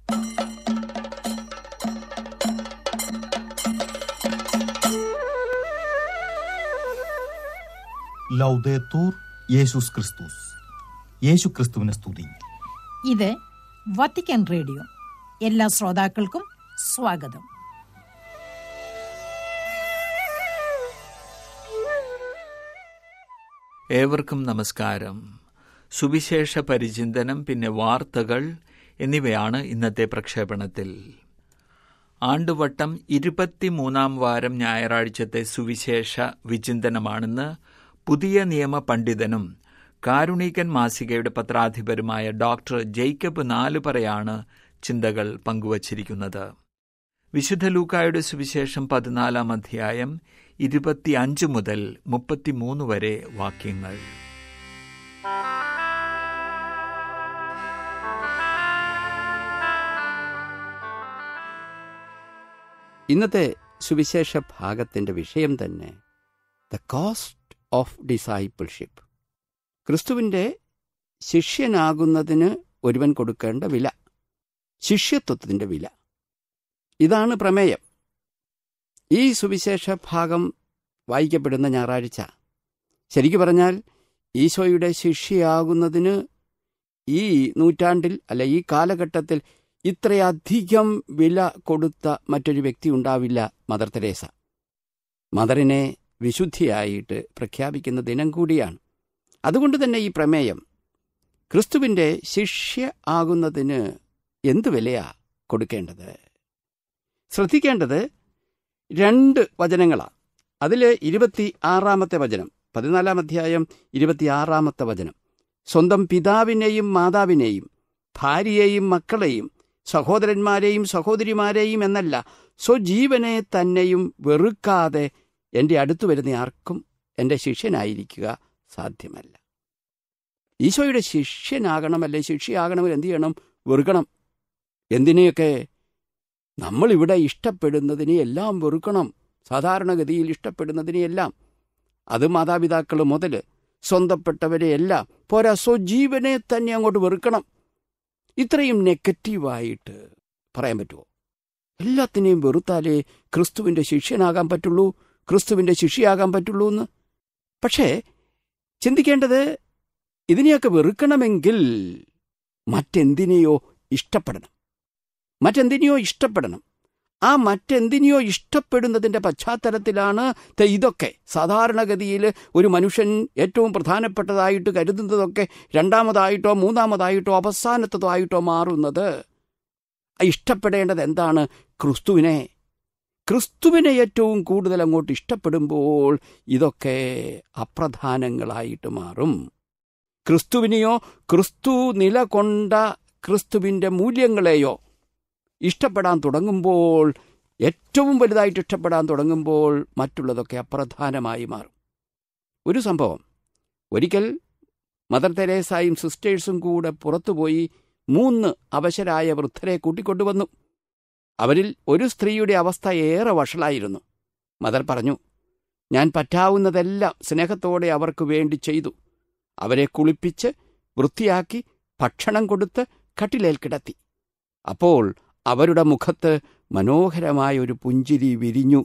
ലൗദേത്തൂർ യേശുസ് ക്രിസ്തുസ് യേശു ക്രിസ്തുവിനെ സ്തുതി ഇത് വത്തിക്കാൻ റേഡിയോ എല്ലാ ശ്രോതാക്കൾക്കും സ്വാഗതം ഏവർക്കും നമസ്കാരം സുവിശേഷ പരിചിന്തനം പിന്നെ വാർത്തകൾ എന്നിവയാണ് ഇന്നത്തെ പ്രക്ഷേപണത്തിൽ ആണ്ടുവട്ടം ഇരുപത്തിമൂന്നാം വാരം ഞായറാഴ്ചത്തെ സുവിശേഷ വിചിന്തനമാണെന്ന് പുതിയ നിയമ പണ്ഡിതനും കാരുണികൻ മാസികയുടെ പത്രാധിപരുമായ ഡോക്ടർ ജേക്കബ് നാലുപറയാണ് ചിന്തകൾ പങ്കുവച്ചിരിക്കുന്നത് വിശുദ്ധ ലൂക്കായുടെ സുവിശേഷം പതിനാലാം അധ്യായം ഇരുപത്തിയഞ്ച് മുതൽ മുപ്പത്തിമൂന്ന് വരെ വാക്യങ്ങൾ ഇന്നത്തെ സുവിശേഷ ഭാഗത്തിൻ്റെ വിഷയം തന്നെ ദ കോസ്റ്റ് ഓഫ് ഡിസൈപ്പിൾഷിപ്പ് ക്രിസ്തുവിൻ്റെ ശിഷ്യനാകുന്നതിന് ഒരുവൻ കൊടുക്കേണ്ട വില ശിഷ്യത്വത്തിൻ്റെ വില ഇതാണ് പ്രമേയം ഈ സുവിശേഷ ഭാഗം വായിക്കപ്പെടുന്ന ഞായറാഴ്ച ശരിക്കു പറഞ്ഞാൽ ഈശോയുടെ ശിഷ്യയാകുന്നതിന് ഈ നൂറ്റാണ്ടിൽ അല്ല ഈ കാലഘട്ടത്തിൽ ഇത്രയധികം വില കൊടുത്ത മറ്റൊരു വ്യക്തി ഉണ്ടാവില്ല മദർ തെരേസ മദറിനെ വിശുദ്ധിയായിട്ട് പ്രഖ്യാപിക്കുന്ന ദിനം കൂടിയാണ് അതുകൊണ്ട് തന്നെ ഈ പ്രമേയം ക്രിസ്തുവിൻ്റെ ശിഷ്യ ആകുന്നതിന് എന്ത് വിലയാ കൊടുക്കേണ്ടത് ശ്രദ്ധിക്കേണ്ടത് രണ്ട് വചനങ്ങളാണ് അതിൽ ഇരുപത്തി ആറാമത്തെ വചനം പതിനാലാം അധ്യായം ഇരുപത്തിയാറാമത്തെ വചനം സ്വന്തം പിതാവിനെയും മാതാവിനെയും ഭാര്യയെയും മക്കളെയും സഹോദരന്മാരെയും സഹോദരിമാരെയും എന്നല്ല സ്വജീവനെ തന്നെയും വെറുക്കാതെ എൻ്റെ അടുത്തു വരുന്ന ആർക്കും എൻ്റെ ശിഷ്യനായിരിക്കുക സാധ്യമല്ല ഈശോയുടെ ശിഷ്യനാകണമല്ലേ ശിഷ്യയാകണമെങ്കിൽ എന്ത് ചെയ്യണം വെറുക്കണം എന്തിനെയൊക്കെ നമ്മളിവിടെ ഇഷ്ടപ്പെടുന്നതിനെ എല്ലാം വെറുക്കണം സാധാരണഗതിയിൽ ഇഷ്ടപ്പെടുന്നതിനെയെല്ലാം അത് മാതാപിതാക്കൾ മുതൽ സ്വന്തപ്പെട്ടവരെയെല്ലാം പോരാ സ്വജീവനെ തന്നെ അങ്ങോട്ട് വെറുക്കണം ഇത്രയും നെഗറ്റീവായിട്ട് പറയാൻ പറ്റുമോ എല്ലാത്തിനെയും വെറുത്താലേ ക്രിസ്തുവിൻ്റെ ശിഷ്യനാകാൻ പറ്റുള്ളൂ ക്രിസ്തുവിൻ്റെ ശിഷ്യയാകാൻ പറ്റുള്ളൂ എന്ന് പക്ഷേ ചിന്തിക്കേണ്ടത് ഇതിനെയൊക്കെ വെറുക്കണമെങ്കിൽ മറ്റെന്തിനെയോ ഇഷ്ടപ്പെടണം മറ്റെന്തിനെയോ ഇഷ്ടപ്പെടണം ആ മറ്റെന്തിനെയോ ഇഷ്ടപ്പെടുന്നതിൻ്റെ പശ്ചാത്തലത്തിലാണ് ദേ ഇതൊക്കെ സാധാരണഗതിയിൽ ഒരു മനുഷ്യൻ ഏറ്റവും പ്രധാനപ്പെട്ടതായിട്ട് കരുതുന്നതൊക്കെ രണ്ടാമതായിട്ടോ മൂന്നാമതായിട്ടോ അവസാനത്തതോ ആയിട്ടോ മാറുന്നത് ഇഷ്ടപ്പെടേണ്ടത് എന്താണ് ക്രിസ്തുവിനെ ക്രിസ്തുവിനെ ഏറ്റവും കൂടുതൽ അങ്ങോട്ട് ഇഷ്ടപ്പെടുമ്പോൾ ഇതൊക്കെ അപ്രധാനങ്ങളായിട്ട് മാറും ക്രിസ്തുവിനെയോ ക്രിസ്തു നിലകൊണ്ട ക്രിസ്തുവിൻ്റെ മൂല്യങ്ങളെയോ ഇഷ്ടപ്പെടാൻ തുടങ്ങുമ്പോൾ ഏറ്റവും വലുതായിട്ട് ഇഷ്ടപ്പെടാൻ തുടങ്ങുമ്പോൾ മറ്റുള്ളതൊക്കെ അപ്രധാനമായി മാറും ഒരു സംഭവം ഒരിക്കൽ മദർ തെരേസായും സിസ്റ്റേഴ്സും കൂടെ പുറത്തുപോയി മൂന്ന് അവശരായ വൃദ്ധരെ കൂട്ടിക്കൊണ്ടുവന്നു അവരിൽ ഒരു സ്ത്രീയുടെ അവസ്ഥ ഏറെ വഷളായിരുന്നു മദർ പറഞ്ഞു ഞാൻ പറ്റാവുന്നതെല്ലാം സ്നേഹത്തോടെ അവർക്ക് വേണ്ടി ചെയ്തു അവരെ കുളിപ്പിച്ച് വൃത്തിയാക്കി ഭക്ഷണം കൊടുത്ത് കട്ടിലേൽ കിടത്തി അപ്പോൾ അവരുടെ മുഖത്ത് മനോഹരമായ ഒരു പുഞ്ചിരി വിരിഞ്ഞു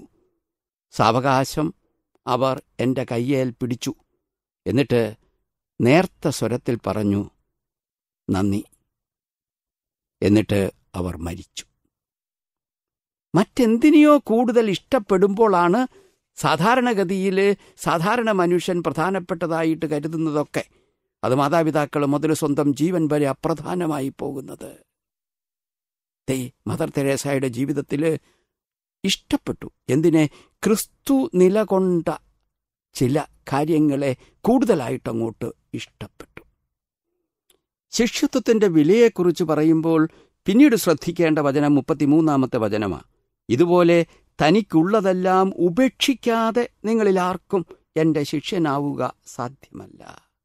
സാവകാശം അവർ എൻ്റെ കയ്യേൽ പിടിച്ചു എന്നിട്ട് നേർത്ത സ്വരത്തിൽ പറഞ്ഞു നന്ദി എന്നിട്ട് അവർ മരിച്ചു മറ്റെന്തിനെയോ കൂടുതൽ ഇഷ്ടപ്പെടുമ്പോഴാണ് സാധാരണഗതിയിൽ സാധാരണ മനുഷ്യൻ പ്രധാനപ്പെട്ടതായിട്ട് കരുതുന്നതൊക്കെ അത് മാതാപിതാക്കൾ മുതൽ സ്വന്തം ജീവൻ വരെ അപ്രധാനമായി പോകുന്നത് ദേ മദർ തെരേസയുടെ ജീവിതത്തിൽ ഇഷ്ടപ്പെട്ടു എന്തിനെ ക്രിസ്തു നിലകൊണ്ട ചില കാര്യങ്ങളെ കൂടുതലായിട്ടങ്ങോട്ട് ഇഷ്ടപ്പെട്ടു ശിഷ്യത്വത്തിന്റെ വിലയെക്കുറിച്ച് പറയുമ്പോൾ പിന്നീട് ശ്രദ്ധിക്കേണ്ട വചനം മുപ്പത്തിമൂന്നാമത്തെ വചനമാണ് ഇതുപോലെ തനിക്കുള്ളതെല്ലാം ഉപേക്ഷിക്കാതെ നിങ്ങളിൽ ആർക്കും എൻ്റെ ശിഷ്യനാവുക സാധ്യമല്ല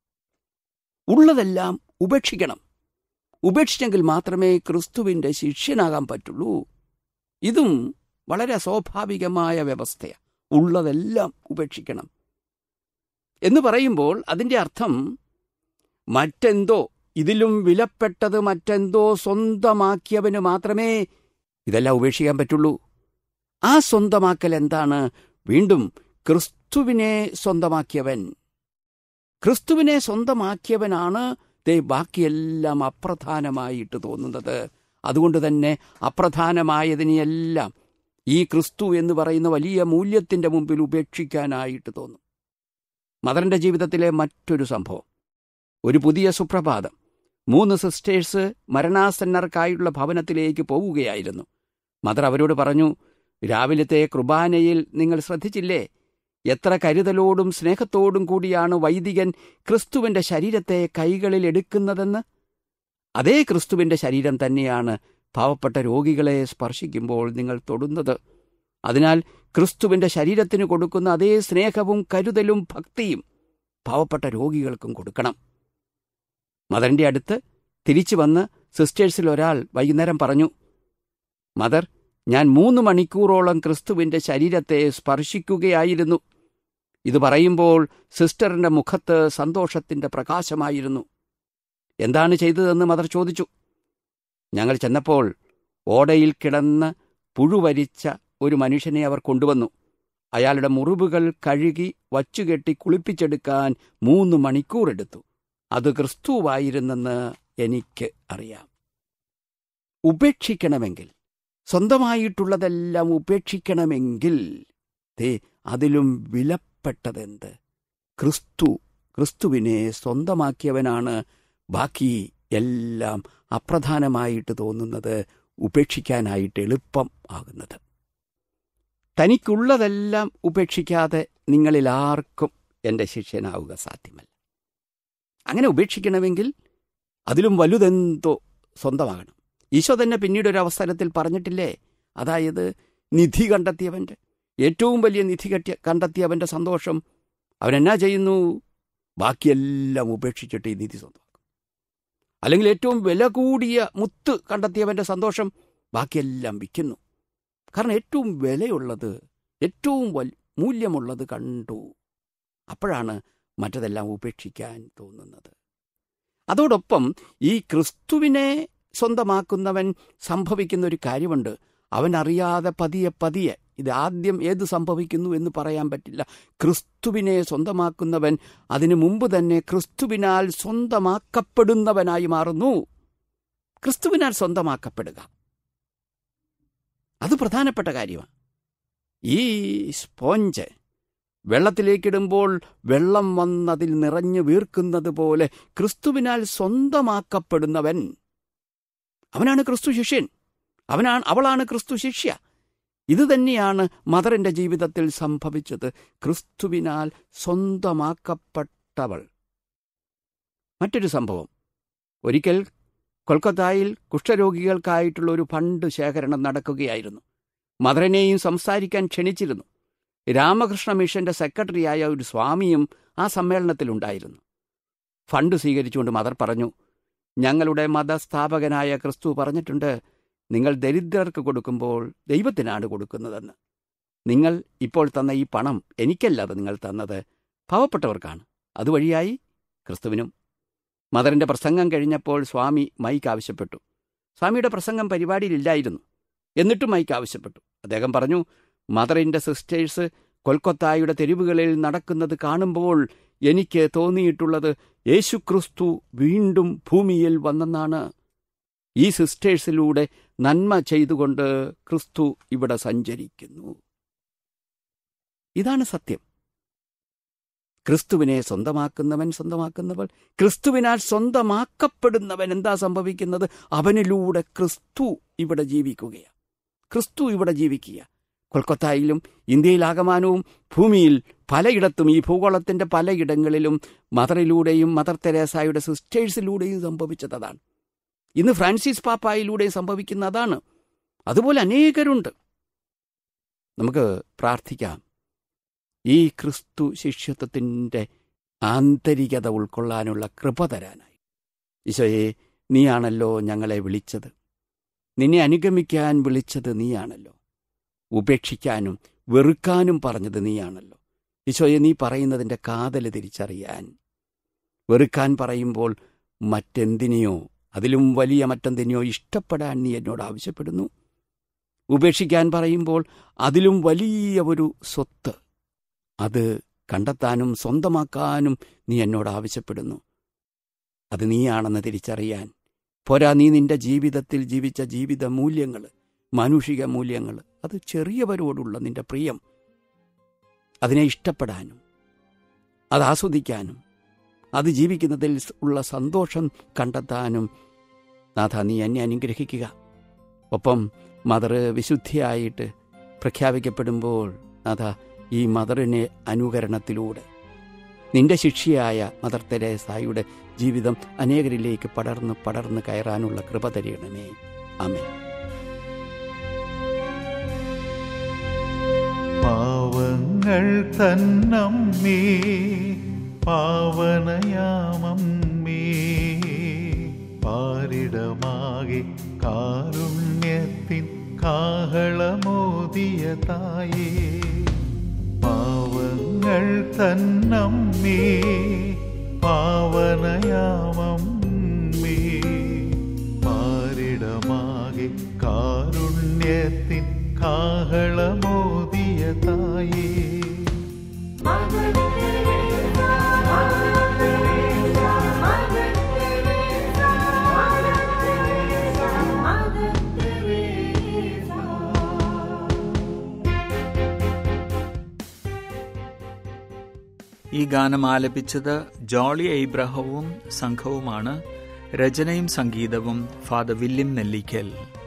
ഉള്ളതെല്ലാം ഉപേക്ഷിക്കണം ഉപേക്ഷിച്ചെങ്കിൽ മാത്രമേ ക്രിസ്തുവിൻ്റെ ശിഷ്യനാകാൻ പറ്റുള്ളൂ ഇതും വളരെ സ്വാഭാവികമായ വ്യവസ്ഥയാണ് ഉള്ളതെല്ലാം ഉപേക്ഷിക്കണം എന്ന് പറയുമ്പോൾ അതിൻ്റെ അർത്ഥം മറ്റെന്തോ ഇതിലും വിലപ്പെട്ടത് മറ്റെന്തോ സ്വന്തമാക്കിയവന് മാത്രമേ ഇതെല്ലാം ഉപേക്ഷിക്കാൻ പറ്റുള്ളൂ ആ സ്വന്തമാക്കൽ എന്താണ് വീണ്ടും ക്രിസ്തുവിനെ സ്വന്തമാക്കിയവൻ ക്രിസ്തുവിനെ സ്വന്തമാക്കിയവനാണ് ദേ ബാക്കിയെല്ലാം അപ്രധാനമായിട്ട് തോന്നുന്നത് അതുകൊണ്ട് തന്നെ അപ്രധാനമായതിനെയെല്ലാം ഈ ക്രിസ്തു എന്ന് പറയുന്ന വലിയ മൂല്യത്തിന്റെ മുമ്പിൽ ഉപേക്ഷിക്കാനായിട്ട് തോന്നും മദറിന്റെ ജീവിതത്തിലെ മറ്റൊരു സംഭവം ഒരു പുതിയ സുപ്രഭാതം മൂന്ന് സിസ്റ്റേഴ്സ് മരണാസന്നർക്കായുള്ള ഭവനത്തിലേക്ക് പോവുകയായിരുന്നു മദർ അവരോട് പറഞ്ഞു രാവിലത്തെ കുർബാനയിൽ നിങ്ങൾ ശ്രദ്ധിച്ചില്ലേ എത്ര കരുതലോടും സ്നേഹത്തോടും കൂടിയാണ് വൈദികൻ ക്രിസ്തുവിന്റെ ശരീരത്തെ കൈകളിൽ എടുക്കുന്നതെന്ന് അതേ ക്രിസ്തുവിന്റെ ശരീരം തന്നെയാണ് പാവപ്പെട്ട രോഗികളെ സ്പർശിക്കുമ്പോൾ നിങ്ങൾ തൊടുന്നത് അതിനാൽ ക്രിസ്തുവിന്റെ ശരീരത്തിന് കൊടുക്കുന്ന അതേ സ്നേഹവും കരുതലും ഭക്തിയും പാവപ്പെട്ട രോഗികൾക്കും കൊടുക്കണം മദറിന്റെ അടുത്ത് തിരിച്ചു വന്ന് സിസ്റ്റേഴ്സിൽ ഒരാൾ വൈകുന്നേരം പറഞ്ഞു മദർ ഞാൻ മൂന്ന് മണിക്കൂറോളം ക്രിസ്തുവിന്റെ ശരീരത്തെ സ്പർശിക്കുകയായിരുന്നു ഇത് പറയുമ്പോൾ സിസ്റ്ററിന്റെ മുഖത്ത് സന്തോഷത്തിന്റെ പ്രകാശമായിരുന്നു എന്താണ് ചെയ്തതെന്ന് മദർ ചോദിച്ചു ഞങ്ങൾ ചെന്നപ്പോൾ ഓടയിൽ കിടന്ന് പുഴുവരിച്ച ഒരു മനുഷ്യനെ അവർ കൊണ്ടുവന്നു അയാളുടെ മുറിവുകൾ കഴുകി വച്ചുകെട്ടി കുളിപ്പിച്ചെടുക്കാൻ മൂന്ന് മണിക്കൂർ എടുത്തു അത് ക്രിസ്തുവായിരുന്നെന്ന് എനിക്ക് അറിയാം ഉപേക്ഷിക്കണമെങ്കിൽ സ്വന്തമായിട്ടുള്ളതെല്ലാം ഉപേക്ഷിക്കണമെങ്കിൽ ദേ അതിലും വിലപ്പെട്ടതെന്ത് ക്രിസ്തു ക്രിസ്തുവിനെ സ്വന്തമാക്കിയവനാണ് ബാക്കി എല്ലാം അപ്രധാനമായിട്ട് തോന്നുന്നത് ഉപേക്ഷിക്കാനായിട്ട് എളുപ്പം ആകുന്നത് തനിക്കുള്ളതെല്ലാം ഉപേക്ഷിക്കാതെ നിങ്ങളിൽ ആർക്കും എൻ്റെ ശിഷ്യനാവുക സാധ്യമല്ല അങ്ങനെ ഉപേക്ഷിക്കണമെങ്കിൽ അതിലും വലുതെന്തോ സ്വന്തമാകണം ഈശോ തന്നെ പിന്നീട് ഒരു അവസരത്തിൽ പറഞ്ഞിട്ടില്ലേ അതായത് നിധി കണ്ടെത്തിയവൻ്റെ ഏറ്റവും വലിയ നിധി കെട്ടിയ കണ്ടെത്തിയവൻ്റെ സന്തോഷം അവനെന്നാ ചെയ്യുന്നു ബാക്കിയെല്ലാം ഉപേക്ഷിച്ചിട്ട് ഈ നിധി സ്വന്തമാക്കും അല്ലെങ്കിൽ ഏറ്റവും വില കൂടിയ മുത്ത് കണ്ടെത്തിയവൻ്റെ സന്തോഷം ബാക്കിയെല്ലാം വിൽക്കുന്നു കാരണം ഏറ്റവും വിലയുള്ളത് ഏറ്റവും വൽ മൂല്യമുള്ളത് കണ്ടു അപ്പോഴാണ് മറ്റതെല്ലാം ഉപേക്ഷിക്കാൻ തോന്നുന്നത് അതോടൊപ്പം ഈ ക്രിസ്തുവിനെ സ്വന്തമാക്കുന്നവൻ സംഭവിക്കുന്ന ഒരു കാര്യമുണ്ട് അവൻ അറിയാതെ പതിയെ പതിയെ ഇത് ആദ്യം ഏത് സംഭവിക്കുന്നു എന്ന് പറയാൻ പറ്റില്ല ക്രിസ്തുവിനെ സ്വന്തമാക്കുന്നവൻ അതിനു മുമ്പ് തന്നെ ക്രിസ്തുവിനാൽ സ്വന്തമാക്കപ്പെടുന്നവനായി മാറുന്നു ക്രിസ്തുവിനാൽ സ്വന്തമാക്കപ്പെടുക അത് പ്രധാനപ്പെട്ട കാര്യമാണ് ഈ സ്പോഞ്ച് വെള്ളത്തിലേക്കിടുമ്പോൾ വെള്ളം വന്നതിൽ നിറഞ്ഞു വീർക്കുന്നത് പോലെ ക്രിസ്തുവിനാൽ സ്വന്തമാക്കപ്പെടുന്നവൻ അവനാണ് ക്രിസ്തു ശിഷ്യൻ അവനാണ് അവളാണ് ക്രിസ്തു ശിഷ്യ ഇത് തന്നെയാണ് മദറിന്റെ ജീവിതത്തിൽ സംഭവിച്ചത് ക്രിസ്തുവിനാൽ സ്വന്തമാക്കപ്പെട്ടവൾ മറ്റൊരു സംഭവം ഒരിക്കൽ കൊൽക്കത്തായിൽ കുഷ്ഠരോഗികൾക്കായിട്ടുള്ള ഒരു ഫണ്ട് ശേഖരണം നടക്കുകയായിരുന്നു മദറിനെയും സംസാരിക്കാൻ ക്ഷണിച്ചിരുന്നു രാമകൃഷ്ണ മിഷന്റെ സെക്രട്ടറിയായ ഒരു സ്വാമിയും ആ സമ്മേളനത്തിലുണ്ടായിരുന്നു ഫണ്ട് സ്വീകരിച്ചുകൊണ്ട് മദർ പറഞ്ഞു ഞങ്ങളുടെ മതസ്ഥാപകനായ ക്രിസ്തു പറഞ്ഞിട്ടുണ്ട് നിങ്ങൾ ദരിദ്രർക്ക് കൊടുക്കുമ്പോൾ ദൈവത്തിനാണ് കൊടുക്കുന്നതെന്ന് നിങ്ങൾ ഇപ്പോൾ തന്ന ഈ പണം എനിക്കല്ലാതെ നിങ്ങൾ തന്നത് പാവപ്പെട്ടവർക്കാണ് അതുവഴിയായി ക്രിസ്തുവിനും മദറിന്റെ പ്രസംഗം കഴിഞ്ഞപ്പോൾ സ്വാമി മൈക്ക് ആവശ്യപ്പെട്ടു സ്വാമിയുടെ പ്രസംഗം പരിപാടിയിലില്ലായിരുന്നു എന്നിട്ടും മൈക്ക് ആവശ്യപ്പെട്ടു അദ്ദേഹം പറഞ്ഞു മദറിന്റെ സിസ്റ്റേഴ്സ് കൊൽക്കത്തായുടെ തെരുവുകളിൽ നടക്കുന്നത് കാണുമ്പോൾ എനിക്ക് തോന്നിയിട്ടുള്ളത് യേശുക്രിസ്തു വീണ്ടും ഭൂമിയിൽ വന്നെന്നാണ് ഈ സിസ്റ്റേഴ്സിലൂടെ നന്മ ചെയ്തുകൊണ്ട് ക്രിസ്തു ഇവിടെ സഞ്ചരിക്കുന്നു ഇതാണ് സത്യം ക്രിസ്തുവിനെ സ്വന്തമാക്കുന്നവൻ സ്വന്തമാക്കുന്നവൾ ക്രിസ്തുവിനാൽ സ്വന്തമാക്കപ്പെടുന്നവൻ എന്താ സംഭവിക്കുന്നത് അവനിലൂടെ ക്രിസ്തു ഇവിടെ ജീവിക്കുകയാണ് ക്രിസ്തു ഇവിടെ ജീവിക്കുക കൊൽക്കത്തായിലും ഇന്ത്യയിലാകമാനവും ഭൂമിയിൽ പലയിടത്തും ഈ ഭൂഗോളത്തിന്റെ പലയിടങ്ങളിലും മദറിലൂടെയും മദർ തെരേസായുടെ സിസ്റ്റേഴ്സിലൂടെയും സംഭവിച്ചതാണ് ഇന്ന് ഫ്രാൻസിസ് പാപ്പായിലൂടെയും സംഭവിക്കുന്ന അതാണ് അതുപോലെ അനേകരുണ്ട് നമുക്ക് പ്രാർത്ഥിക്കാം ഈ ക്രിസ്തു ശിഷ്യത്വത്തിൻ്റെ ആന്തരികത ഉൾക്കൊള്ളാനുള്ള കൃപ തരാനായി ഈശോയെ നീയാണല്ലോ ഞങ്ങളെ വിളിച്ചത് നിന്നെ അനുഗമിക്കാൻ വിളിച്ചത് നീയാണല്ലോ ഉപേക്ഷിക്കാനും വെറുക്കാനും പറഞ്ഞത് നീയാണല്ലോ ഈശോയെ നീ പറയുന്നതിൻ്റെ കാതൽ തിരിച്ചറിയാൻ വെറുക്കാൻ പറയുമ്പോൾ മറ്റെന്തിനെയോ അതിലും വലിയ മറ്റെന്തിനെയോ ഇഷ്ടപ്പെടാൻ നീ എന്നോട് ആവശ്യപ്പെടുന്നു ഉപേക്ഷിക്കാൻ പറയുമ്പോൾ അതിലും വലിയ ഒരു സ്വത്ത് അത് കണ്ടെത്താനും സ്വന്തമാക്കാനും നീ എന്നോട് ആവശ്യപ്പെടുന്നു അത് നീയാണെന്ന് തിരിച്ചറിയാൻ പോരാ നീ നിന്റെ ജീവിതത്തിൽ ജീവിച്ച ജീവിത മൂല്യങ്ങൾ മാനുഷിക മൂല്യങ്ങൾ അത് ചെറിയവരോടുള്ള നിന്റെ പ്രിയം അതിനെ ഇഷ്ടപ്പെടാനും അത് ആസ്വദിക്കാനും അത് ജീവിക്കുന്നതിൽ ഉള്ള സന്തോഷം കണ്ടെത്താനും നാഥ നീ എന്നെ അനുഗ്രഹിക്കുക ഒപ്പം മദർ വിശുദ്ധിയായിട്ട് പ്രഖ്യാപിക്കപ്പെടുമ്പോൾ നാഥ ഈ മദറിനെ അനുകരണത്തിലൂടെ നിന്റെ ശിക്ഷിയായ മദർ തെരേസായുടെ ജീവിതം അനേകരിലേക്ക് പടർന്ന് പടർന്ന് കയറാനുള്ള കൃപ തരികണമേ ആമേ പാവങ്ങൾ തന്നമ്മേ പാവനയാമമ്മേ പാരിടമാകെ കാരുണ്യത്തിൻ കാഹളമോദിയ തായേ പാവങ്ങൾ തന്നമ്മേ പാവനയാമമ്മേ പാരിടമാകെ കാരുണ്യത്തിൻ കാഹളമോദിയ തായേ ഈ ഗാനം ആലപിച്ചത് ജോളി എബ്രഹവും സംഘവുമാണ് രചനയും സംഗീതവും ഫാദർ വില്യം നെല്ലിക്കൽ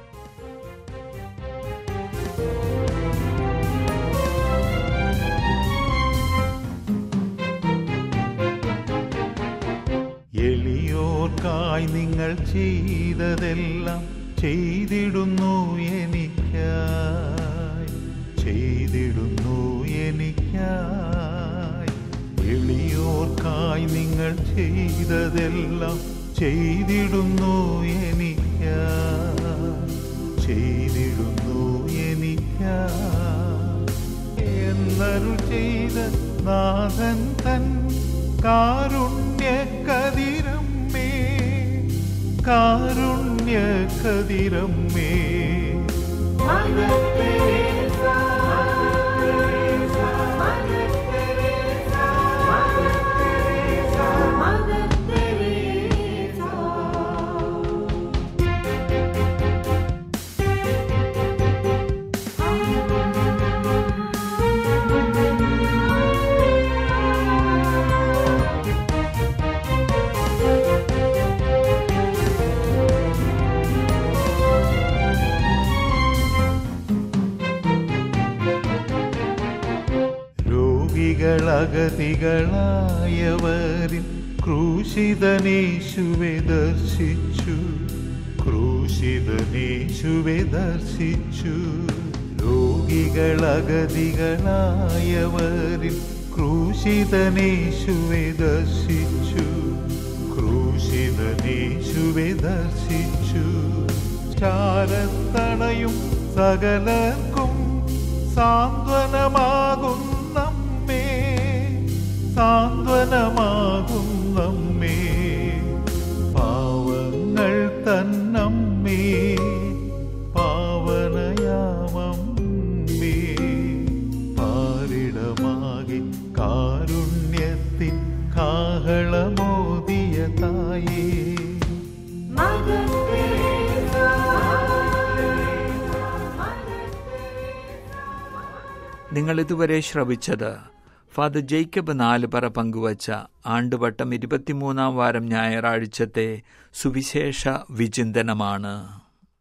എളിയോർക്കായി നിങ്ങൾ ചെയ്തതെല്ലാം ചെയ്തിടുന്നു എനിക്കായി ചെയ്തിടുന്നു എനിക്കായി എളിയോർക്കായി നിങ്ങൾ ചെയ്തതെല്ലാം ചെയ്തിടുന്നു എനിക്കായി ചെയ്തിടുന്നു എനിക്കായി എന്നരു ചെയ്ത നാഥൻ തൻ കാരുണ്യ കതിരമ്മേ കാരുണ്യ കതിരമ്മേ രോഗികളകതികളായവരിൽ ക്രൂശിതനേശുവെ ദർശിച്ചു ക്രൂശിതനേശുവെ ദർശിച്ചു രോഗികളകതികളായവരിൽ ക്രൂശിതനേശുവെ ദർശിച്ചു ക്രൂശിതനേശുവെ ദർശിച്ചു ചാരത്തണയും സകലർക്കും സാന്ത്വനമാകുന്നമ്മേ സാന്ത്വനമാകുന്നമ്മേ പാവങ്ങൾ തന്നമ്മേ പാവനയാമമ്മേ പാരിടമാകെ കാരുണ്യത്തിൻ കാഹളമോദിയ തായേ നിങ്ങൾ ഇതുവരെ ശ്രവിച്ചത് ഫാദർ ജേക്കബ് നാലുപറ പങ്കുവച്ച ആണ്ടുവട്ടം ഇരുപത്തിമൂന്നാം വാരം ഞായറാഴ്ചത്തെ സുവിശേഷ വിചിന്തനമാണ്